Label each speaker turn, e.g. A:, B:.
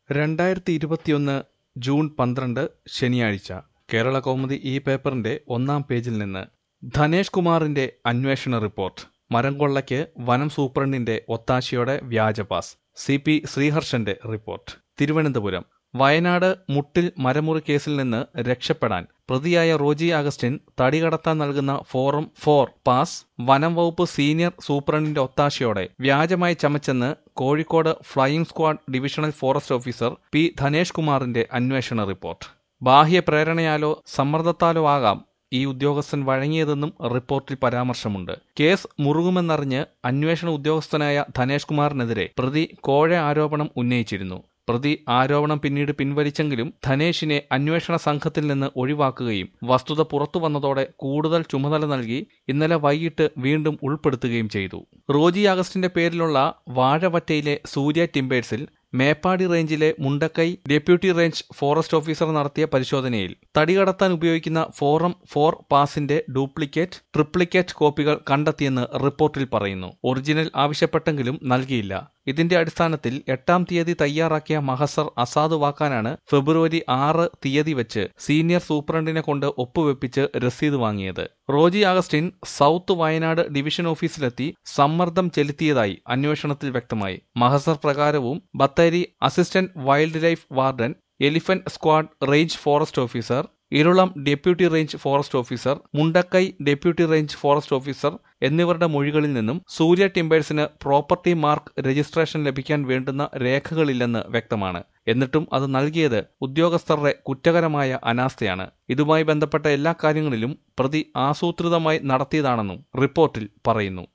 A: രണ്ടായിരത്തി ഇരുപത്തിയൊന്ന് ജൂൺ പന്ത്രണ്ട് ശനിയാഴ്ച കേരള കൗമുദി ഈ പേപ്പറിന്റെ ഒന്നാം പേജിൽ നിന്ന് ധനേഷ് കുമാറിന്റെ അന്വേഷണ റിപ്പോർട്ട് മരംകൊള്ളയ്ക്ക് വനം സൂപ്രണ്ടിന്റെ ഒത്താശയോടെ വ്യാജ പാസ് സി പി ശ്രീഹർഷന്റെ റിപ്പോർട്ട് തിരുവനന്തപുരം വയനാട് മുട്ടിൽ മരമുറി കേസിൽ നിന്ന് രക്ഷപ്പെടാൻ പ്രതിയായ റോജി അഗസ്റ്റിൻ തടികടത്താൻ നൽകുന്ന ഫോറം ഫോർ പാസ് വനം വകുപ്പ് സീനിയർ സൂപ്രണ്ടിന്റെ ഒത്താശയോടെ വ്യാജമായി ചമച്ചെന്ന് Kozhikode flying squad divisional forest officer P Dhanesh കുമാറിന്റെ അന്വേഷണ റിപ്പോർട്ട് ബാഹ്യ പ്രേരണയാലോ സമ്മർദ്ദത്താലോ ആകാം ഈ ഉദ്യോഗസ്ഥൻ വഴങ്ങിയതെന്നും റിപ്പോർട്ടിൽ പരാമർശമുണ്ട് കേസ് മുറുകുമെന്നറിഞ്ഞ് അന്വേഷണ ഉദ്യോഗസ്ഥനായ ധനേഷ് കുമാറിനെതിരെ പ്രതി കോഴ ആരോപണം ഉന്നയിച്ചിരുന്നു പ്രതി ആരോപണം പിന്നീട് പിൻവലിച്ചെങ്കിലും ധനേഷിനെ അന്വേഷണ സംഘത്തിൽ നിന്ന് ഒഴിവാക്കുകയും വസ്തുത പുറത്തു വന്നതോടെ കൂടുതൽ ചുമതല നൽകി ഇന്നലെ വൈകിട്ട് വീണ്ടും ഉൾപ്പെടുത്തുകയും ചെയ്തു റോജി അഗസ്റ്റിന്റെ പേരിലുള്ള വാഴവറ്റയിലെ സൂര്യ ടിംബേഴ്സിൽ മേപ്പാടി റേഞ്ചിലെ Mundakkai deputy range forest officer നടത്തിയ പരിശോധനയിൽ തടികടത്താൻ ഉപയോഗിക്കുന്ന ഫോറം ഫോർ പാസിന്റെ ഡ്യൂപ്ലിക്കേറ്റ് ട്രിപ്ലിക്കേറ്റ് കോപ്പികൾ കണ്ടെത്തിയെന്ന് റിപ്പോർട്ടിൽ പറയുന്നു ഒറിജിനൽ ആവശ്യപ്പെട്ടെങ്കിലും നൽകിയില്ല ഇതിന്റെ അടിസ്ഥാനത്തിൽ എട്ടാം തീയതി തയ്യാറാക്കിയ മഹസർ അസാധുവാക്കാനാണ് ഫെബ്രുവരി ആറ് തീയതി വെച്ച് സീനിയർ സൂപ്രണ്ടിനെ കൊണ്ട് ഒപ്പുവെപ്പിച്ച് രസീത് വാങ്ങിയത് റോജി അഗസ്റ്റിൻ സൗത്ത് വയനാട് ഡിവിഷൻ ഓഫീസിലെത്തി സമ്മർദ്ദം ചെലുത്തിയതായി അന്വേഷണത്തിൽ വ്യക്തമായി മഹസർ പ്രകാരവും Bathery assistant wildlife warden elephant squad range forest officer Irulam deputy range forest officer Mundakkai deputy range forest officer എന്നിവരുടെ മൊഴികളിൽ നിന്നും സൂര്യ ടിംബേഴ്സിന് പ്രോപ്പർട്ടി മാർക്ക് രജിസ്ട്രേഷൻ ലഭിക്കാൻ വേണ്ടുന്ന രേഖകളില്ലെന്ന് വ്യക്തമാണ് എന്നിട്ടും അത് നൽകിയത് ഉദ്യോഗസ്ഥരുടെ കുറ്റകരമായ അനാസ്ഥയാണ് ഇതുമായി ബന്ധപ്പെട്ട എല്ലാ കാര്യങ്ങളിലും പ്രതി ആസൂത്രിതമായി നടത്തിയതാണെന്നും റിപ്പോർട്ടിൽ പറയുന്നു